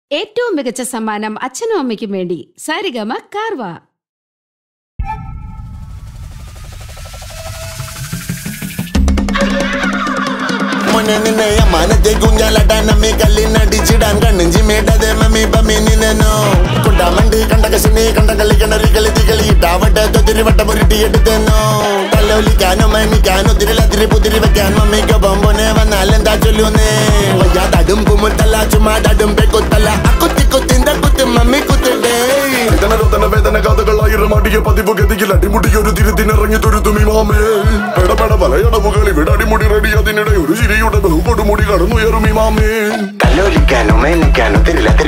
ഏറ്റവും മികച്ച സമ്മാനം അച്ഛനും അമ്മയ്ക്കും വേണ്ടി സാരിഗമ കാർവ മോനെ നിന്നെ അമ്മാനത്തെ കുഞ്ഞാലട്ടാൻ അമ്മി കല്ലിനടിച്ചിടാൻ കണ്ണും ചിമ്മേട്ടത് മമ്മി പമ്മി നിന്നോ കുണ്ടാമണ്ട് കണ്ട കശനി കണ്ട കളി കിണറി കളി തികളി ഇട്ടാവട്ടെ തൊത്തിരി വട്ട പുരുട്ടി എടുത്തെന്നോ തല്ലോലിക്കാനോ മണിക്കാനോ തിരിലത്തിരി പുതിരി വെക്കാൻ മമ്മിക്കൊപ്പം പൊന്നെ വന്നാൽ എന്താ ചൊല്ലുന്നേ വയ്യാതടും കുമുത്തല്ല ചുമ്മാടടും പെക്കുത്തല്ല അക്കുത്തി കുത്തിന്ത കുത്ത് മമ്മി കുത്തിട്ടേ വേദന രോദന വേദന കഥകളായിരം അടിയ പതിവ് ഗതിയിൽ അടിമുടി ഒരു തിരുത്തിനിറങ്ങി തുരുത്തുമി മാമേ പെടപെട പലയടവുകളിൽ ഇവിടെ അടിമുടി റെഡി അതിനിടെ ഒരു ചിരിയുടെ ബഹുപൊടുമുടി കടന്നുയരും ഈ മാമേ തല്ലോലിക്കാനോ മേനിക്കാനോ തിരില